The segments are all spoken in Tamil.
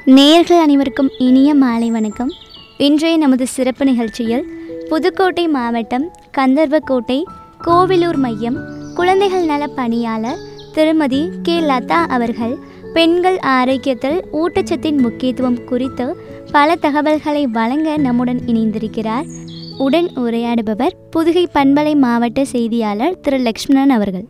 நேயர்கள் அனைவருக்கும் இனிய மாலை வணக்கம் இன்றைய நமது சிறப்பு நிகழ்ச்சியில் புதுக்கோட்டை மாவட்டம் கந்தர்வக்கோட்டை கோவிலூர் மையம் குழந்தைகள் நல பணியாளர் திருமதி கே லதா அவர்கள் பெண்கள் ஆரோக்கியத்தில் ஊட்டச்சத்தின் முக்கியத்துவம் குறித்து பல தகவல்களை வழங்க நம்முடன் இணைந்திருக்கிறார் உடன் உரையாடுபவர் புதுகை பண்பலை மாவட்ட செய்தியாளர் திரு லக்ஷ்மணன் அவர்கள்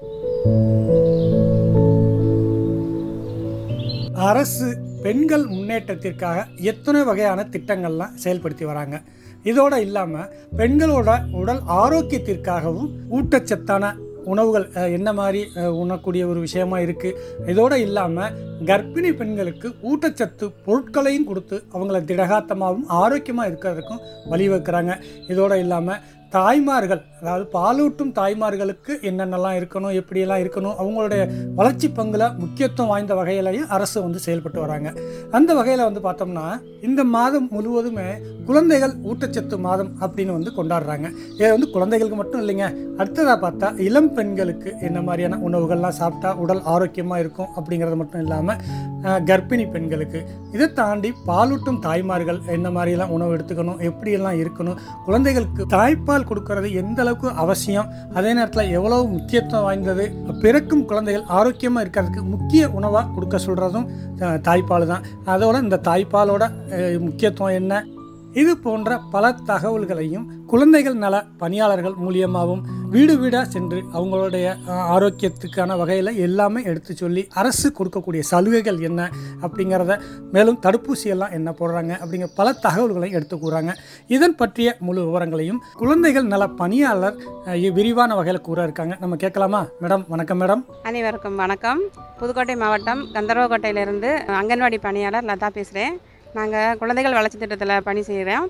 அரசு பெண்கள் முன்னேற்றத்திற்காக எத்தனை வகையான திட்டங்கள்லாம் செயல்படுத்தி வராங்க இதோட இல்லாமல் பெண்களோட உடல் ஆரோக்கியத்திற்காகவும் ஊட்டச்சத்தான உணவுகள் அஹ், என்ன மாதிரி அஹ், உண்ணக்கூடிய ஒரு விஷயமா இருக்குது இதோட இல்லாமல் கர்ப்பிணி பெண்களுக்கு ஊட்டச்சத்து பொருட்களையும் கொடுத்து அவங்கள திடகாத்தமாகவும் ஆரோக்கியமாக இருக்கிறதுக்கும் வழிவகுக்கிறாங்க இதோட இல்லாமல் தாய்மார்கள் அதாவது பாலூட்டும் தாய்மார்களுக்கு என்னென்னலாம் இருக்கணும் எப்படியெல்லாம் இருக்கணும் அவங்களுடைய வளர்ச்சி பங்குல முக்கியத்துவம் வாய்ந்த வகையிலையும் அரசு வந்து செயல்பட்டு வராங்க அந்த வகையில் வந்து பார்த்தோம்னா இந்த மாதம் முழுவதுமே குழந்தைகள் ஊட்டச்சத்து மாதம் அப்படின்னு வந்து கொண்டாடுறாங்க இது வந்து குழந்தைகளுக்கு மட்டும் இல்லைங்க அடுத்ததாக பார்த்தா இளம் பெண்களுக்கு என்ன மாதிரியான உணவுகள்லாம் சாப்பிட்டா உடல் ஆரோக்கியமாக இருக்கும் அப்படிங்கிறது மட்டும் இல்லாமல் கர்ப்பிணி பெண்களுக்கு இதை தாண்டி பாலூட்டும் தாய்மார்கள் என்ன மாதிரியெல்லாம் உணவு எடுத்துக்கணும் எப்படியெல்லாம் இருக்கணும் குழந்தைகளுக்கு தாய்ப்பால் கொடுக்கறது எந்த அளவுக்கு அவசியம் அதே நேரத்தில் எவ்வளவு முக்கியத்துவம் வாய்ந்தது பிறக்கும் குழந்தைகள் ஆரோக்கியமாக இருக்கிறதுக்கு முக்கிய உணவாக கொடுக்க சொல்கிறதும் தாய்ப்பால் தான் அதோட இந்த தாய்ப்பாலோட அஹ், முக்கியத்துவம் என்ன இது போன்ற பல தகவல்களையும் குழந்தைகள் நல பணியாளர்கள் மூலியமாகவும் வீடு வீடாக சென்று அவங்களுடைய அஹ், ஆரோக்கியத்துக்கான வகையில் எல்லாமே எடுத்து சொல்லி அரசு கொடுக்கக்கூடிய சலுகைகள் என்ன அப்படிங்கிறத மேலும் தடுப்பூசி எல்லாம் என்ன போடுறாங்க அப்படிங்கிற பல தகவல்களையும் எடுத்து கூறாங்க இதன் பற்றிய முழு விவரங்களையும் குழந்தைகள் நல பணியாளர் அஹ், விரிவான வகையில் கூற இருக்காங்க நம்ம கேட்கலாமா மேடம் வணக்கம் மேடம் அனைவருக்கும் வணக்கம் புதுக்கோட்டை மாவட்டம் கந்தர்வக்கோட்டையிலிருந்து அங்கன்வாடி பணியாளர் லதா பேசுகிறேன் நாங்கள் குழந்தைகள் வளர்ச்சி திட்டத்தில் பணி செய்கிறோம்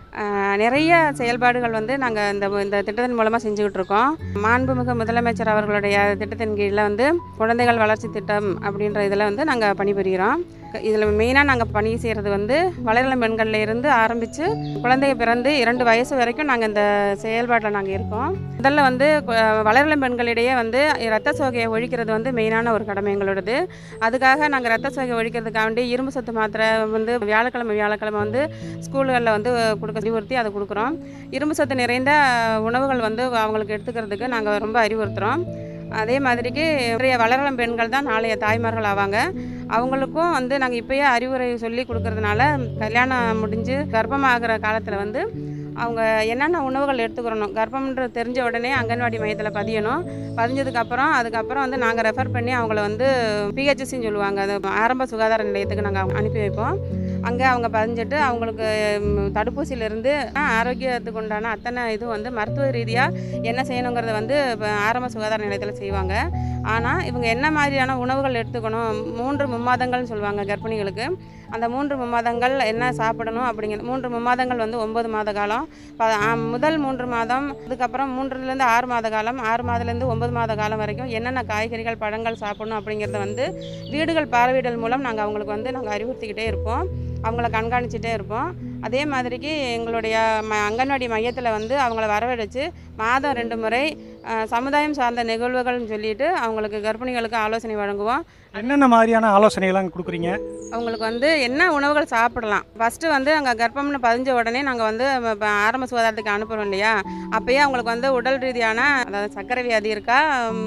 நிறைய செயல்பாடுகள் வந்து நாங்கள் இந்த இந்த திட்டத்தின் மூலமாக செஞ்சுக்கிட்டு இருக்கோம் மாண்புமிகு முதலமைச்சர் அவர்களுடைய திட்டத்தின் கீழில் வந்து குழந்தைகள் வளர்ச்சி திட்டம் அப்படின்ற இதில் வந்து நாங்கள் பணிபுரிகிறோம் இதில் மெயினாக நாங்கள் பணி செய்கிறது வந்து வளரிளம் பெண்கள்ல இருந்து ஆரம்பித்து குழந்தை பிறந்து இரண்டு வயசு வரைக்கும் நாங்கள் இந்த செயல்பாட்டில் நாங்கள் இருக்கோம் முதல்ல வந்து கு- வளரிளம் பெண்களிடையே வந்து ரத்த சோகையை ஒழிக்கிறது வந்து மெயினான ஒரு கடமை எங்களோடது அதுக்காக நாங்கள் ரத்த சோகை ஒழிக்கிறதுக்காண்டி இரும்பு சத்து மாத்திரை வந்து வியாழக்கிழமை வியாழக்கிழமை வந்து ஸ்கூல்களில் வந்து கொடுக்க அறிவுறுத்தி அதை கொடுக்குறோம் இரும்பு சத்து நிறைந்த உணவுகள் வந்து அவங்களுக்கு எடுத்துக்கிறதுக்கு நாங்கள் ரொம்ப அறிவுறுத்துகிறோம் அதே மாதிரிக்கு இன்றைய வளரலம் பெண்கள் தான் நாளைய தாய்மார்கள் ஆவாங்க அவங்களுக்கும் வந்து நாங்கள் இப்போயே அறிவுரை சொல்லி கொடுக்கறதுனால கல்யாணம் முடிஞ்சு கர்ப்பமாகிற காலத்தில் வந்து அவங்க என்னென்ன உணவுகள் எடுத்துக்கிறணும் கர்ப்பம்ன்றது தெரிஞ்ச உடனே அங்கன்வாடி மையத்தில் பதியணும் பதிஞ்சதுக்கப்புறம் அதுக்கப்புறம் வந்து நாங்கள் ரெஃபர் பண்ணி அவங்கள வந்து பிஹெச்சின்னு சொல்லுவாங்க அது ஆரம்ப சுகாதார நிலையத்துக்கு நாங்கள் அனுப்பி வைப்போம் அங்கே அவங்க பதிஞ்சிட்டு அவங்களுக்கு ம், தடுப்பூசியிலேருந்து ஆரோக்கியத்துக்கு உண்டான அத்தனை இது வந்து மருத்துவ ரீதியாக என்ன செய்யணுங்கிறத வந்து இப்ப ஆரம்ப சுகாதார நிலையத்தில் செய்வாங்க ஆனால் இவங்க என்ன மாதிரியான உணவுகள் எடுத்துக்கணும் மூன்று மும்மாதங்கள்னு சொல்லுவாங்க கர்ப்பிணிகளுக்கு அந்த மூன்று மும்மாதங்கள் என்ன சாப்பிடணும் அப்படிங்கிற மூன்று மும்மாதங்கள் வந்து ஒம்பது மாத காலம் ப- ஆ, முதல் மூன்று மாதம் அதுக்கப்புறம் மூன்றுலேருந்து ஆறு மாத காலம் ஆறு மாதத்துலேருந்து ஒன்பது மாத காலம் வரைக்கும் என்னென்ன காய்கறிகள் பழங்கள் சாப்பிடணும் அப்படிங்கிறத வந்து வீடுகள் பார்வையிடல் மூலம் நாங்கள் அவங்களுக்கு வந்து நாங்கள் அறிவுறுத்திக்கிட்டே இருப்போம் அவங்கள கண்காணிச்சிட்டே இருப்போம் அதே மாதிரிக்கு எங்களுடைய ம அங்கன்வாடி மையத்தில் வந்து அவங்கள வரவழைச்சு மாதம் ரெண்டு முறை ஆ, சமுதாயம் சார்ந்த நிகழ்வுகள்னு சொல்லிட்டு அவங்களுக்கு கர்ப்பிணிகளுக்கு ஆலோசனை வழங்குவோம் என்னென்ன மாதிரியான ஆலோசனைகள்லாம் கொடுக்குறீங்க அவங்களுக்கு வந்து என்ன உணவுகள் சாப்பிடலாம் ஃபஸ்ட்டு வந்து அங்கே கர்ப்பம்னு பதிஞ்ச உடனே நாங்கள் வந்து ம- ப- ஆரம்ப சுகாதாரத்துக்கு அனுப்புகிறோம் இல்லையா அப்போயே அவங்களுக்கு வந்து உடல் ரீதியான அதாவது சர்க்கரை வியாதி இருக்கா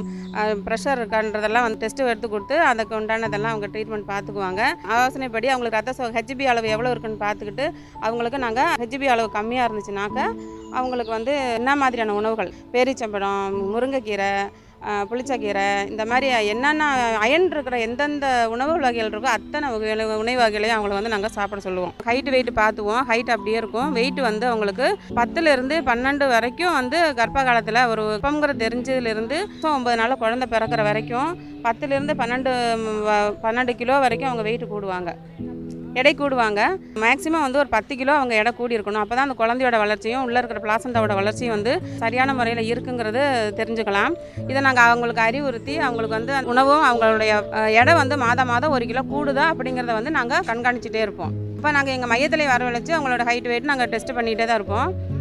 ப்ரெஷர் இருக்கான்றதெல்லாம் வந்து டெஸ்ட்டு எடுத்து கொடுத்து அதுக்கு உண்டானதெல்லாம் அவங்க ட்ரீட்மெண்ட் பார்த்துக்குவாங்க ஆலோசனைப்படி அவங்களுக்கு ரத்த சோ ஹெச்பி அளவு எவ்வளோ இருக்குன்னு பார்த்துக்கிட்டு அவங்களுக்கு நாங்கள் ஹெச்பி அளவு கம்மியாக இருந்துச்சுனாக்க அவங்களுக்கு வந்து என்ன மாதிரியான உணவுகள் பேரிச்சம்பழம் முருங்கைக்கீரை ஆஹ் புளிச்சக்கீரை இந்த மாதிரி என்னென்ன அயன் இருக்கிற எந்தெந்த உணவு வகைகள் இருக்கோ அத்தனை வகைகள உணவு வகைகளையும் அவங்கள வந்து நாங்கள் சாப்பிட சொல்லுவோம் ஹைட் வெயிட் பார்த்துவோம் ஹைட் அப்படியே இருக்கும் வெயிட் வந்து அவங்களுக்கு பத்துலேருந்து பன்னெண்டு வரைக்கும் வந்து கர்ப்ப காலத்தில் ஒரு வெப்பங்கிற தெரிஞ்சதுலேருந்து ஒம்பது நாள் குழந்தை பிறக்கிற வரைக்கும் பத்துலேருந்து பன்னெண்டு ம், வ- பன்னெண்டு கிலோ வரைக்கும் அவங்க வெயிட் கூடுவாங்க எடை கூடுவாங்க மேக்ஸிமம் வந்து ஒரு பத்து கிலோ அவங்க எடை கூடி இருக்கணும் அப்போ தான் அந்த குழந்தையோட வளர்ச்சியும் உள்ளே இருக்கிற பிளாசண்டாவோட வளர்ச்சியும் வந்து சரியான முறையில் இருக்குங்கிறது தெரிஞ்சுக்கலாம் இதை நாங்கள் அவங்களுக்கு அறிவுறுத்தி அவங்களுக்கு வந்து அந்த உணவும் அவங்களுடைய அஹ், எடை வந்து மாதம் மாதம் ஒரு கிலோ கூடுதா அப்படிங்கிறத வந்து நாங்கள் கண்காணிச்சிட்டே இருப்போம் இப்போ நாங்கள் எங்கள் மையத்தில் வரவழைச்சு அவங்களோட ஹைட் வெயிட் நாங்கள் டெஸ்ட் பண்ணிகிட்டே தான் இருப்போம்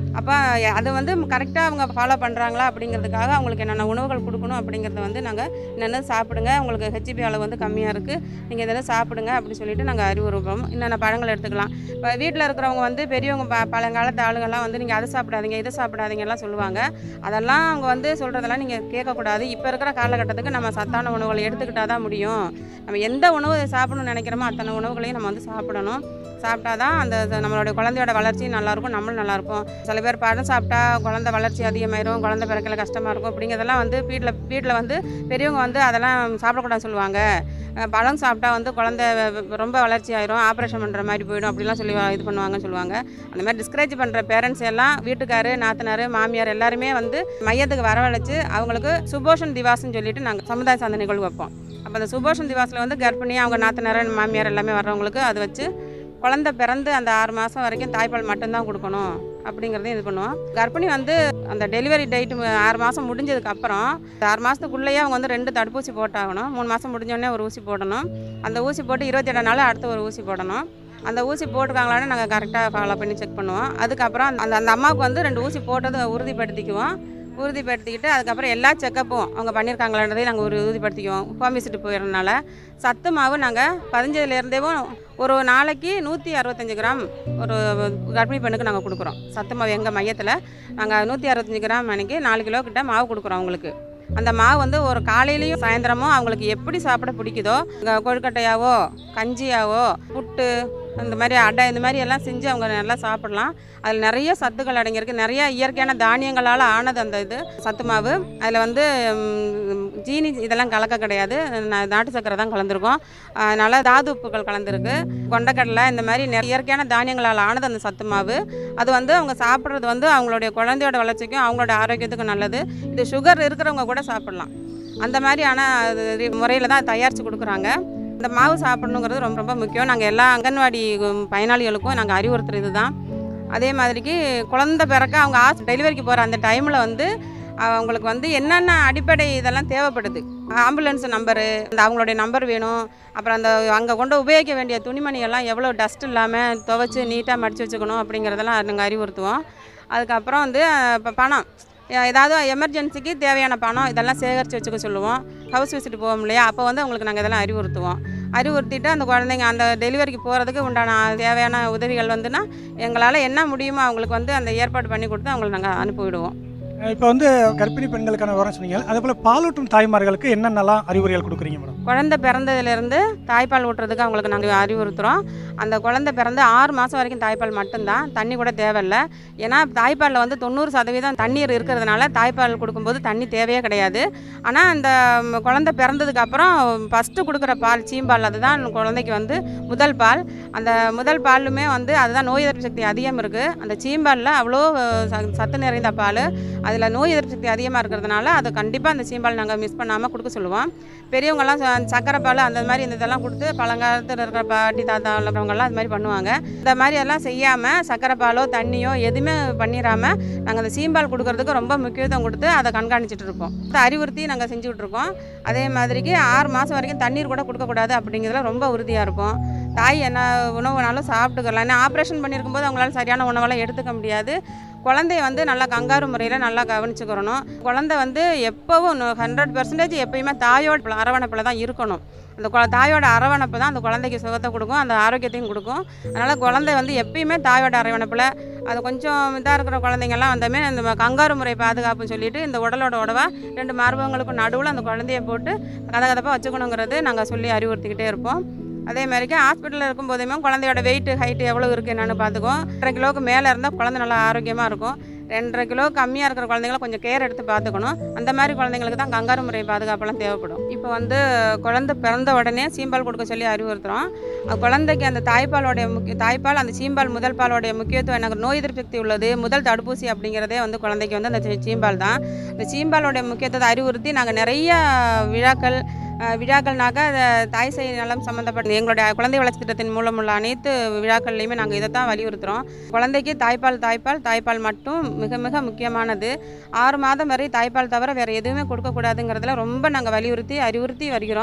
அப்போ அது வந்து கரெக்டாக அவங்க ஃபாலோ பண்ணுறாங்களா அப்படிங்கிறதுக்காக அவங்களுக்கு என்னென்ன உணவுகள் கொடுக்கணும் அப்படிங்கிறத வந்து நாங்கள் என்னென்ன சாப்பிடுங்க உங்களுக்கு ஹெச்பி அளவு வந்து கம்மியாக இருக்குது நீங்கள் இதெல்லாம் சாப்பிடுங்க அப்படின்னு சொல்லிட்டு நாங்கள் அறிவுறுப்போம் என்னென்ன பழங்கள் எடுத்துக்கலாம் இப்போ வீட்டில் இருக்கிறவங்க வந்து பெரியவங்க ப பழங்காலத்து ஆளுங்கள்லாம் வந்து நீங்கள் அதை சாப்பிடாதீங்க இதை சாப்பிடாதீங்கலாம் சொல்லுவாங்க அதெல்லாம் அவங்க வந்து சொல்கிறதெல்லாம் நீங்கள் கேட்கக்கூடாது இப்போ இருக்கிற காலகட்டத்துக்கு நம்ம சத்தான உணவுகளை எடுத்துக்கிட்டால் தான் முடியும் நம்ம எந்த உணவு சாப்பிடணும்னு நினைக்கிறோமோ அத்தனை உணவுகளையும் நம்ம வந்து சாப்பிடணும் சாப்பிட்டா தான் அந்த அந்த நம்மளுடைய குழந்தையோட வளர்ச்சியும் நல்லாயிருக்கும் நம்மளும் நல்லாயிருக்கும் சில பேர் பழம் சாப்பிட்டா குழந்தை வளர்ச்சி அதிகமாயிரும் குழந்தை பிறக்கல கஷ்டமாக இருக்கும் அப்படிங்கிறதெல்லாம் வந்து வீட்டில் வீட்டில் வந்து பெரியவங்க வந்து அதெல்லாம் சாப்பிடக்கூடாதுன்னு சொல்லுவாங்க அஹ் பழம் சாப்பிட்டா வந்து குழந்தை ரொம்ப வளர்ச்சி ஆயிரும் ஆப்ரேஷன் பண்ணுற மாதிரி போயிடும் அப்படிலாம் சொல்லி இது பண்ணுவாங்கன்னு சொல்லுவாங்க அந்த மாதிரி டிஸ்கரேஜ் பண்ணுற பேரண்ட்ஸ் எல்லாம் வீட்டுக்காரு நாத்தனார் மாமியார் எல்லாருமே வந்து மையத்துக்கு வரவழைச்சு அவங்களுக்கு சுபோஷன் திவாஸ்ன்னு சொல்லிட்டு நாங்கள் சமுதாய சார்ந்த நிகழ்வு வைப்போம் அப்போ அந்த சுபோஷன் திவாஸில் வந்து கர்ப்பிணியாக அவங்க நாத்தனார் மாமியார் எல்லாமே வர்றவங்களுக்கு அதை வச்சு குழந்தை பிறந்து அந்த ஆறு மாதம் வரைக்கும் தாய்ப்பால் மட்டும்தான் கொடுக்கணும் அப்படிங்கிறதையும் இது பண்ணுவோம் கர்ப்பிணி வந்து அந்த டெலிவரி டேட் ஆறு மாதம் முடிஞ்சதுக்கு அப்புறம் ஆறு மாதத்துக்குள்ளேயே அவங்க வந்து ரெண்டு தடுப்பூசி போட்டாகணும் மூணு மாதம் முடிஞ்சோடனே ஒரு ஊசி போடணும் அந்த ஊசி போட்டு இருபத்தி ஏழு நாள் அடுத்து ஒரு ஊசி போடணும் அந்த ஊசி போட்டிருக்காங்களான்னு நாங்கள் கரெக்டாக ஃபாலோ பண்ணி செக் பண்ணுவோம் அதுக்கப்புறம் அந்த அந்த அம்மாவுக்கு வந்து ரெண்டு ஊசி போட்டதை உறுதிப்படுத்திக்குவோம் உறுதிப்படுத்திக்கிட்டு அதுக்கப்புறம் எல்லா செக்கப்பும் அவங்க பண்ணியிருக்காங்களான்றதையும் நாங்கள் ஒரு உறுதிப்படுத்திக்குவோம் ஹோம் விசிட் போயிடுறதுனால சத்து மாவு நாங்கள் பதினஞ்சுலேருந்தேவும் ஒரு நாளைக்கு நூற்றி அறுபத்தஞ்சு கிராம் ஒரு கர்ப்பிணி பெண்ணுக்கு நாங்கள் கொடுக்குறோம் சத்து மாவு எங்கள் மையத்தில் நாங்கள் நூற்றி அறுபத்தஞ்சு கிராம் அன்னைக்கு நாலு கிலோ கிட்ட மாவு கொடுக்குறோம் அவங்களுக்கு அந்த மாவு வந்து ஒரு காலையிலையும் சாயந்தரமும் அவங்களுக்கு எப்படி சாப்பிட பிடிக்குதோ இங்க கொழுக்கட்டையாவோ கஞ்சியாவோ புட்டு இந்த மாதிரி அடை இந்த மாதிரி எல்லாம் செஞ்சு அவங்க நல்லா சாப்பிடலாம் அதில் நிறைய சத்துக்கள் அடங்கியிருக்கு நிறைய இயற்கையான தானியங்களால் ஆனது அந்த இது சத்து மாவு அதில் வந்து ம், ஜீனி இதெல்லாம் கலக்க கிடையாது நா- நாட்டு சக்கரை தான் கலந்துருக்கும் அதனால் தாது உப்புகள் கலந்துருக்கு கொண்டக்கடலை இந்த மாதிரி நிறைய இயற்கையான தானியங்களால் ஆனது அந்த சத்து மாவு அது வந்து அவங்க சாப்பிட்றது வந்து அவங்களுடைய குழந்தையோட வளர்ச்சிக்கும் அவங்களோட ஆரோக்கியத்துக்கும் நல்லது இது சுகர் இருக்கிறவங்க கூட சாப்பிடலாம் அந்த மாதிரியான முறையில் தான் தயாரித்து கொடுக்குறாங்க இந்த மாவு சாப்பிடணுங்கிறது ரொம்ப ரொம்ப முக்கியம் நாங்கள் எல்லா அங்கன்வாடி உம், பயனாளிகளுக்கும் நாங்கள் அறிவுறுத்துறது தான் அதே மாதிரிக்கு குழந்தை பிறக்க அவங்க ஆஸ் டெலிவரிக்கு போகிற அந்த டைமில் வந்து அவங்களுக்கு வந்து என்னென்ன அடிப்படை இதெல்லாம் தேவைப்படுது ஆம்புலன்ஸ் நம்பரு அந்த அவங்களுடைய நம்பர் வேணும் அப்புறம் அந்த அங்கே கொண்டு உபயோகிக்க வேண்டிய துணிமணிகள்லாம் எவ்வளோ டஸ்ட் இல்லாமல் துவைச்சி நீட்டாக மடித்து வச்சுக்கணும் அப்படிங்கிறதெல்லாம் நாங்கள் அறிவுறுத்துவோம் அதுக்கப்புறம் வந்து இப்போ பணம் எ- ஏதாவது எமர்ஜென்சிக்கு தேவையான பணம் இதெல்லாம் சேகரித்து வச்சுக்க சொல்லுவோம் ஹவுஸ் விசிட் போவோம் இல்லையா அப்போ வந்து அவங்களுக்கு நாங்கள் இதெல்லாம் அறிவுறுத்துவோம் அறிவுறுத்திட்டு அந்த குழந்தைங்க அந்த டெலிவரிக்கு போகிறதுக்கு உண்டான தேவையான உதவிகள் வந்துன்னா எங்களால் என்ன முடியுமோ அவங்களுக்கு வந்து அந்த ஏற்பாடு பண்ணி கொடுத்து அவங்களை நாங்கள் அனுப்பிவிடுவோம் இப்போ வந்து கர்ப்பிணி பெண்களுக்கான விவரம் சொன்னீங்க அதே போல் பாலூட்டும் தாய்மார்களுக்கு என்னென்னலாம் அறிவுரைகள் கொடுக்குறீங்க மேடம் குழந்தை பிறந்ததுலேருந்து தாய்ப்பால் ஊட்டுறதுக்கு அவங்களுக்கு நாங்கள் அறிவுறுத்துகிறோம் அந்த குழந்தை பிறந்து ஆறு மாதம் வரைக்கும் தாய்ப்பால் மட்டும்தான் தண்ணி கூட தேவையில்ல ஏன்னா தாய்ப்பாலில் வந்து தொண்ணூறு சதவீதம் தண்ணீர் இருக்கிறதுனால தாய்ப்பால் கொடுக்கும்போது தண்ணி தேவையே கிடையாது ஆனால் அந்த ம், குழந்தை பிறந்ததுக்கு அப்புறம் ஃபஸ்ட்டு கொடுக்குற பால் சீம்பால் அதுதான் குழந்தைக்கு வந்து முதல் பால் அந்த முதல் பாலுமே வந்து அதுதான் நோய் எதிர்ப்பு சக்தி அதிகம் இருக்குது அந்த சீம்பாலில் அவ்வளோ ச- சத்து நிறைந்த பால் அதில் நோய் எதிர்ப்பு சக்தி அதிகமாக இருக்கிறதுனால அதை கண்டிப்பாக அந்த சீம்பால் நாங்கள் மிஸ் பண்ணாமல் கொடுக்க சொல்லுவோம் பெரியவங்கெல்லாம் ச- சக்கரை பால் அந்த மாதிரி இந்த இதெல்லாம் கொடுத்து பழங்காலத்தில் இருக்கிற பாட்டி தாத்தா உள்ளவங்கெல்லாம் அது மாதிரி பண்ணுவாங்க இந்த மாதிரி எல்லாம் செய்யாமல் சக்கரை பாலோ தண்ணியோ எதுவுமே பண்ணிடாமல் நாங்கள் அந்த சீம்பால் கொடுக்கறதுக்கு ரொம்ப முக்கியத்துவம் கொடுத்து அதை கண்காணிச்சிட்டு இருப்போம் அதை அறிவுறுத்தி நாங்கள் செஞ்சுக்கிட்டு இருக்கோம் அதே மாதிரிக்கு ஆறு மாதம் வரைக்கும் தண்ணீர் கூட கொடுக்கக்கூடாது அப்படிங்கிறதுல ரொம்ப உறுதியாக இருப்போம் தாய் என்ன உணவு வேணாலும் சாப்பிட்டுக்கலாம் ஏன்னா ஆப்ரேஷன் பண்ணியிருக்கும் போது அவங்களால சரியான உணவெல்லாம் எடுத்துக்க முடியாது குழந்தைய வந்து நல்லா கங்காரு முறையில் நல்லா கவனிச்சுக்கிறணும் குழந்தை வந்து எப்போவும் ஹண்ட்ரட் பர்சன்டேஜ் எப்பயுமே தாயோட அரவணைப்பில் தான் இருக்கணும் அந்த குழ தாயோட அரவணைப்பு தான் அந்த குழந்தைக்கு சுகத்தை கொடுக்கும் அந்த ஆரோக்கியத்தையும் கொடுக்கும் அதனால் குழந்தை வந்து எப்பயுமே தாயோட அரவணைப்பில் அது கொஞ்சம் இதாக இருக்கிற குழந்தைங்கள்லாம் வந்தமே இந்த ம- கங்காரு முறை பாதுகாப்புன்னு சொல்லிட்டு இந்த உடலோட உடவா ரெண்டு மார்பகங்களுக்கும் நடுவில் அந்த குழந்தைய போட்டு கதகதப்பாக வச்சுக்கணுங்கிறது நாங்கள் சொல்லி அறிவுறுத்திக்கிட்டே இருப்போம் அதே மாதிரிக்கு ஹாஸ்பிட்டலில் இருக்கும் போதுமே குழந்தையோட வெயிட் ஹைட் எவ்வளோ இருக்குது என்னென்னு பார்த்துக்குவோம் ரெண்டரை கிலோவுக்கு மேலே இருந்தால் குழந்தை நல்லா ஆரோக்கியமாக இருக்கும் ரெண்டரை கிலோ கம்மியாக இருக்கிற குழந்தைங்கள கொஞ்சம் கேர் எடுத்து பார்த்துக்கணும் அந்த மாதிரி குழந்தைங்களுக்கு தான் கங்காரு முறை பாதுகாப்பெல்லாம் தேவைப்படும் இப்போ வந்து குழந்தை பிறந்த உடனே சீம்பால் கொடுக்க சொல்லி அறிவுறுத்துகிறோம் அது குழந்தைக்கு அந்த தாய்ப்பாலோடைய முக்கிய தாய்ப்பால் அந்த சீம்பால் முதல் பாலோடைய முக்கியத்துவம் எனக்கு நோய் எதிர்ப்பு சக்தி உள்ளது முதல் தடுப்பூசி அப்படிங்கிறதே வந்து குழந்தைக்கு வந்து அந்த சீ- சீம்பால் தான் இந்த சீம்பாலோடைய முக்கியத்துவத்தை அறிவுறுத்தி நாங்கள் நிறைய விழாக்கள் அஹ், விழாக்கள்னாக்க அது தாய் சேய் நலம் சம்மந்தப்பட்ட எங்களுடைய குழந்தை வளர்ச்சி திட்டத்தின் மூலம் உள்ள அனைத்து விழாக்கள்லையுமே நாங்கள் இதை தான் வலியுறுத்துகிறோம் குழந்தைக்கு தாய்ப்பால் தாய்ப்பால் தாய்ப்பால் மட்டும் மிக மிக முக்கியமானது ஆறு மாதம் வரை தாய்ப்பால் தவிர வேறு எதுவுமே கொடுக்கக்கூடாதுங்கிறதுல ரொம்ப நாங்கள் வலியுறுத்தி அறிவுறுத்தி வருகிறோம்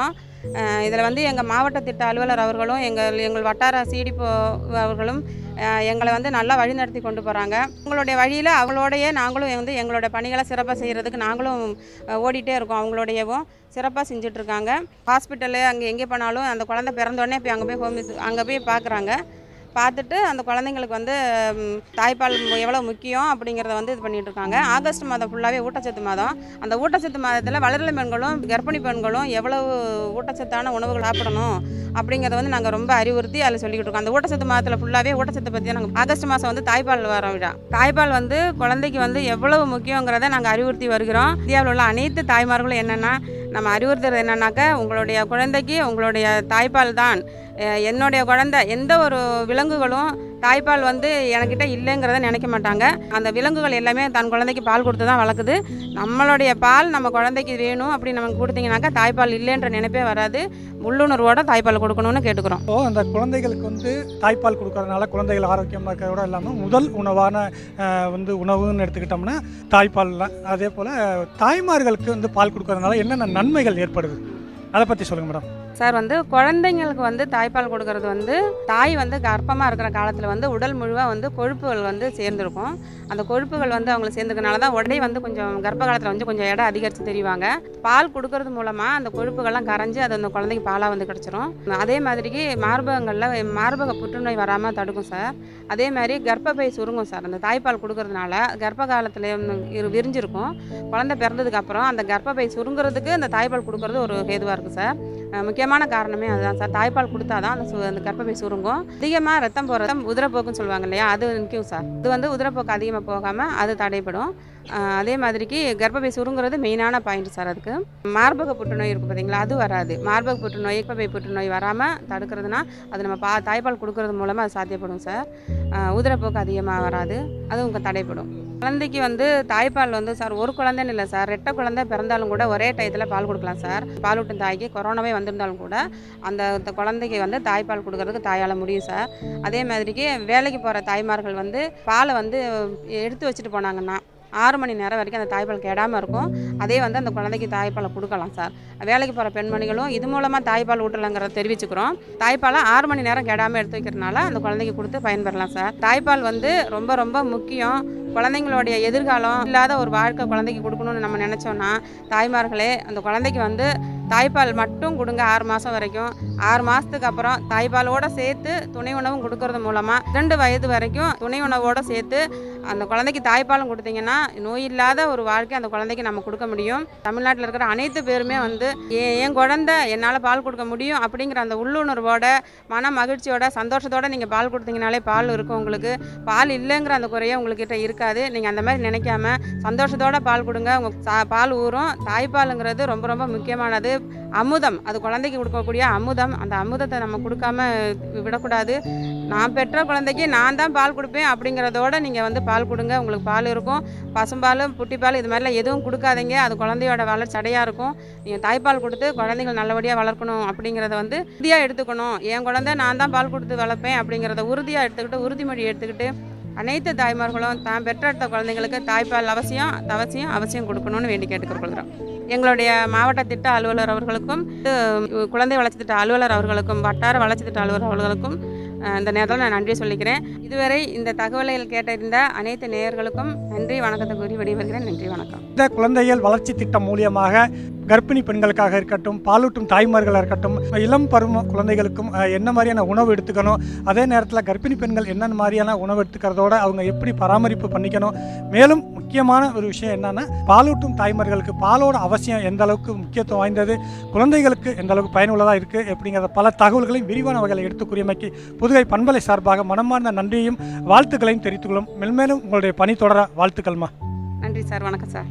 இதில் வந்து எங்கள் மாவட்ட திட்ட அலுவலர் அவர்களும் எங்கள் எங்கள் வட்டார சிடிபோ அவர்களும் அஹ், எங்களை வந்து நல்லா வழிநடத்தி கொண்டு போகிறாங்க உங்களுடைய வழியில் அவங்களோடையே நாங்களும் வந்து எங்களோட பணிகளை சிறப்பாக செய்கிறதுக்கு நாங்களும் அஹ், ஓடிட்டே இருக்கோம் அவங்களோடையவும் சிறப்பாக செஞ்சிட்ருக்காங்க ஹாஸ்பிட்டலு அங்கே எங்கே போனாலும் அந்த குழந்தை பிறந்தோடனே போய் அங்கே போய் ஹோம் அங்கே போய் பார்க்குறாங்க பார்த்துட்டு அந்த குழந்தைங்களுக்கு வந்து ம், தாய்ப்பால் மு- எவ்வளோ முக்கியம் அப்படிங்கிறத வந்து இது பண்ணிட்டு இருக்காங்க ஆகஸ்ட் மாதம் ஃபுல்லாகவே ஊட்டச்சத்து மாதம் அந்த ஊட்டச்சத்து மாதத்தில் வளரல பெண்களும் கர்ப்பிணி பெண்களும் எவ்வளவு ஊட்டச்சத்தான உணவுகள் சாப்பிடணும் அப்படிங்கிறத வந்து நாங்கள் ரொம்ப அறிவுறுத்தி அதில் சொல்லிக்கிட்டு இருக்கோம் அந்த ஊட்டச்சத்து மாதத்தில் ஃபுல்லாகவே ஊட்டச்சத்தை பற்றி நாங்கள் ஆகஸ்ட் மாதம் வந்து தாய்ப்பால் வர விழா தாய்ப்பால் வந்து குழந்தைக்கு வந்து எவ்வளவு முக்கியங்கிறத நாங்கள் அறிவுறுத்தி வருகிறோம் இந்தியாவில் உள்ள அனைத்து தாய்மார்களும் என்னென்னா நம்ம அறிவுறுத்துறது என்னன்னாக்கா உங்களுடைய குழந்தைக்கு உங்களுடைய தாய்ப்பால் தான் அஹ் என்னுடைய குழந்தை எந்த ஒரு விலங்குகளும் தாய்ப்பால் வந்து என்கிட்ட இல்லைங்கிறத நினைக்க மாட்டாங்க அந்த விலங்குகள் எல்லாமே தன் குழந்தைக்கு பால் கொடுத்து தான் வளர்க்குது நம்மளுடைய பால் நம்ம குழந்தைக்கு வேணும் அப்படி நமக்கு கொடுத்தீங்கன்னாக்கா தாய்ப்பால் இல்லைன்ற நினைப்பே வராது உள்ளுணர்வோட தாய்ப்பால் கொடுக்கணும்னு கேட்டுக்கிறோம் ஸோ அந்த குழந்தைகளுக்கு வந்து தாய்ப்பால் கொடுக்கறதுனால குழந்தைகள் ஆரோக்கியமாக இருக்கிறதோட இல்லாமல் முதல் உணவான அஹ், வந்து உணவுன்னு எடுத்துக்கிட்டோம்னா தாய்ப்பால் தான் அதே போல் தாய்மார்களுக்கு வந்து பால் கொடுக்கறதுனால என்னென்ன நன்மைகள் ஏற்படுது அதை பற்றி சொல்லுங்கள் மேடம் சார் வந்து குழந்தைங்களுக்கு வந்து தாய்ப்பால் கொடுக்கறது வந்து தாய் வந்து கர்ப்பமாக இருக்கிற காலத்தில் வந்து உடல் முழுவாக வந்து கொழுப்புகள் வந்து சேர்ந்துருக்கும் அந்த கொழுப்புகள் வந்து அவங்களுக்கு சேர்ந்துக்கனால தான் உடனே வந்து கொஞ்சம் கர்ப்ப காலத்தில் வந்து கொஞ்சம் எடை அதிகரித்து தெரிவாங்க பால் கொடுக்கறது மூலமாக அந்த கொழுப்புகள்லாம் கரைஞ்சி அது அந்த குழந்தைக்கு பாலாக வந்து கிடச்சிரும் அதே மாதிரிக்கு மார்பகங்களில் மார்பக புற்றுநோய் வராமல் தடுக்கும் சார் அதே மாதிரி கர்ப்பப்பை சுருங்கும் சார் அந்த தாய்ப்பால் கொடுக்கறதுனால கர்ப்ப காலத்தில் இரு விரிஞ்சிருக்கும் குழந்தை பிறந்ததுக்கு அப்புறம் அந்த கர்ப்பப்பை சுருங்குறதுக்கு அந்த தாய்ப்பால் கொடுக்கறது ஒரு ஹேதுவாக இருக்குது சார் அஹ் முக்கியமான காரணமே அதுதான் சார் தாய்ப்பால் கொடுத்தா தான் அந்த சு அந்த கர்ப்பப்பை சுருங்கும் அதிகமாக ரத்தம் போகிற ரத்தம் உதிரப்போக்குன்னு சொல்லுவாங்க இல்லையா அது நிற்கும் சார் இது வந்து உதிரப்போக்கு அதிகமாக போகாமல் அது தடைப்படும் அஹ் அதே மாதிரிக்கு கர்ப்பப்பை சுருங்குறது மெயினான பாயிண்ட் சார் அதுக்கு மார்பக புற்றுநோய் இருக்குது பார்த்தீங்களா அது வராது மார்பக புற்றுநோய் கர்ப்பப்பை புற்றுநோய் வராமல் தடுக்கிறதுனா அது நம்ம பா தாய்ப்பால் கொடுக்கறது மூலமாக அது சாத்தியப்படும் சார் அஹ் உதிரப்போக்கு அதிகமாக வராது அதுவும் கொஞ்சம் தடைப்படும் குழந்தைக்கு வந்து தாய்ப்பால் வந்து சார் ஒரு குழந்தைன்னு இல்லை சார் ரெட்டை குழந்தை பிறந்தாலும் கூட ஒரே டயத்தில் பால் கொடுக்கலாம் சார் பாலூட்டும் தாய்க்கு கொரோனாவே வந்திருந்தாலும் கூட அந்த அந்த குழந்தைக்கு வந்து தாய்ப்பால் கொடுக்கறதுக்கு தாயால் முடியும் சார் அதே மாதிரிக்கு வேலைக்கு போகிற தாய்மார்கள் வந்து பாலை வந்து எடுத்து வச்சுட்டு போனாங்கன்னா ஆறு மணி நேரம் வரைக்கும் அந்த தாய்ப்பால் கெடாமல் இருக்கும் அதே வந்து அந்த குழந்தைக்கு தாய்ப்பாலை கொடுக்கலாம் சார் வேலைக்கு போகிற பெண்மணிகளும் இது மூலமாக தாய்ப்பால் ஊட்டலாங்கிறத தெரிவிச்சுக்கிறோம் தாய்ப்பாலை ஆறு மணி நேரம் கெடாமல் எடுத்து வைக்கிறதுனால அந்த குழந்தைக்கு கொடுத்து பயன்பெறலாம் சார் தாய்ப்பால் வந்து ரொம்ப ரொம்ப முக்கியம் குழந்தைங்களுடைய எதிர்காலம் இல்லாத ஒரு வாழ்க்கை குழந்தைக்கு கொடுக்கணும்னு நம்ம நினச்சோன்னா தாய்மார்களே அந்த குழந்தைக்கு வந்து தாய்ப்பால் மட்டும் கொடுங்க ஆறு மாதம் வரைக்கும் ஆறு மாதத்துக்கு அப்புறம் தாய்ப்பாலோடு சேர்த்து துணை உணவும் கொடுக்கறது மூலமாக ரெண்டு வயது வரைக்கும் துணை உணவோடு சேர்த்து அந்த குழந்தைக்கு தாய்ப்பாலும் கொடுத்தீங்கன்னா நோய் இல்லாத ஒரு வாழ்க்கை அந்த குழந்தைக்கு நம்ம கொடுக்க முடியும் தமிழ்நாட்டில் இருக்கிற அனைத்து பேருமே வந்து "என் என் குழந்தை என்னால் பால் கொடுக்க முடியும் அப்படிங்கிற அந்த உள்ளுணர்வோட மன மகிழ்ச்சியோட சந்தோஷத்தோட நீங்கள் பால் கொடுத்தீங்கனாலே பால் இருக்கும் உங்களுக்கு பால் இல்லைங்கிற அந்த குறையே உங்கள்கிட்ட இருக்காது நீங்கள் அந்த மாதிரி நினைக்காம சந்தோஷத்தோட பால் கொடுங்க உங்கள் சா பால் ஊறும் தாய்ப்பாலுங்கிறது ரொம்ப ரொம்ப முக்கியமானது அமுதம் அது குழந்தைக்கு கொடுக்கக்கூடிய அமுதம் அந்த அமுதத்தை நம்ம கொடுக்காம விடக்கூடாது நான் பெற்ற குழந்தைக்கு நான் தான் பால் கொடுப்பேன் அப்படிங்கிறதோட நீங்கள் வந்து பால் கொடுங்க உங்களுக்கு பால் இருக்கும் பசும்பால் புட்டிப்பால் இது மாதிரிலாம் எதுவும் கொடுக்காதீங்க அது குழந்தையோட வளர்ச்சி அடையாக இருக்கும் நீங்கள் தாய்ப்பால் கொடுத்து குழந்தைகள் நல்லபடியாக வளர்க்கணும் அப்படிங்கிறத வந்து உறுதியாக எடுத்துக்கணும் என் குழந்தை நான் தான் பால் கொடுத்து வளர்ப்பேன் அப்படிங்கிறத உறுதியாக எடுத்துக்கிட்டு உறுதிமொழி எடுத்துக்கிட்டு அனைத்து தாய்மார்களும் தான் பெற்றெடுத்த குழந்தைங்களுக்கு தாய்ப்பால் அவசியம் அவசியம் அவசியம் கொடுக்கணும்னு வேண்டி கேட்டுக்கொள்கிறோம் எங்களுடைய மாவட்ட திட்ட அலுவலர் அவர்களுக்கும் இது, குழந்தை வளர்ச்சி திட்ட அலுவலர் அவர்களுக்கும் வட்டார வளர்ச்சி திட்ட அலுவலர் அவர்களுக்கும் அஹ், இந்த நேரத்தில் நான் நன்றி சொல்லிக்கிறேன் இதுவரை இந்த தகவல்கள் கேட்டறிந்த அனைத்து நேயர்களுக்கும் நன்றி வணக்கத்தை கூறி விடைபெறுகிறேன் நன்றி வணக்கம் இந்த குழந்தைகள் வளர்ச்சி திட்டம் மூலியமாக கர்ப்பிணி பெண்களுக்காக இருக்கட்டும் பாலூட்டும் தாய்மார்களாக இருக்கட்டும் இளம் பருவ குழந்தைகளுக்கும் அஹ், என்ன மாதிரியான உணவு எடுத்துக்கணும் அதே நேரத்தில் கர்ப்பிணி பெண்கள் என்னென்ன மாதிரியான உணவு எடுத்துக்கிறதோட அவங்க எப்படி பராமரிப்பு பண்ணிக்கணும் மேலும் முக்கியமான ஒரு விஷயம் என்னன்னா பாலூட்டும் தாய்மார்களுக்கு பாலோட அவசியம் எந்த அளவுக்கு முக்கியத்துவம் வாய்ந்தது குழந்தைகளுக்கு எந்த அளவுக்கு பயனுள்ளதாக இருக்குது அப்படிங்கிற பல தகவல்களையும் விரிவான வகையில் எடுத்து கூறியமைக்கு புதுகை பண்பலை சார்பாக மனமார்ந்த நன்றியையும் வாழ்த்துக்களையும் தெரிவித்துக்கொள்ளும் மென்மேலும் உங்களுடைய பணி தொடர வாழ்த்துக்கள்மா நன்றி சார் வணக்கம் சார்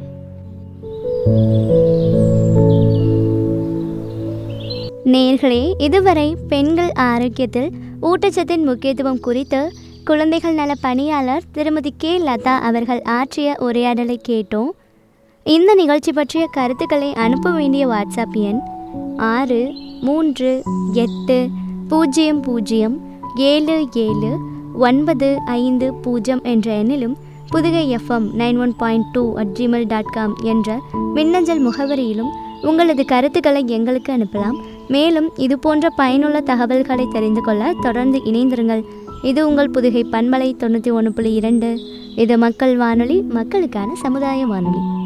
நேர்களே இதுவரை பெண்கள் ஆரோக்கியத்தில் ஊட்டச்சத்தின் முக்கியத்துவம் குறித்து குழந்தைகள் நல பணியாளர் திருமதி கே லதா அவர்கள் ஆற்றிய உரையாடலை கேட்டோம் இந்த நிகழ்ச்சி பற்றிய கருத்துக்களை அனுப்ப வேண்டிய வாட்ஸ்அப் எண் ஆறு மூன்று எட்டு பூஜ்ஜியம் பூஜ்ஜியம் ஏழு ஏழு ஒன்பது ஐந்து பூஜ்ஜியம் என்ற எண்ணிலும் Pudugai FM nine one point two at Gmail dot com என்ற மின்னஞ்சல் முகவரியிலும் உங்களது கருத்துக்களை எங்களுக்கு அனுப்பலாம் மேலும் இது போன்ற பயனுள்ள தகவல்களை தெரிந்து கொள்ள தொடர்ந்து இணைந்திருங்கள் இது உங்கள் புதுகை பண்பலை தொண்ணூற்றி ஒன்று புள்ளி இரண்டு இது மக்கள் வானொலி மக்களுக்கான சமுதாய வானொலி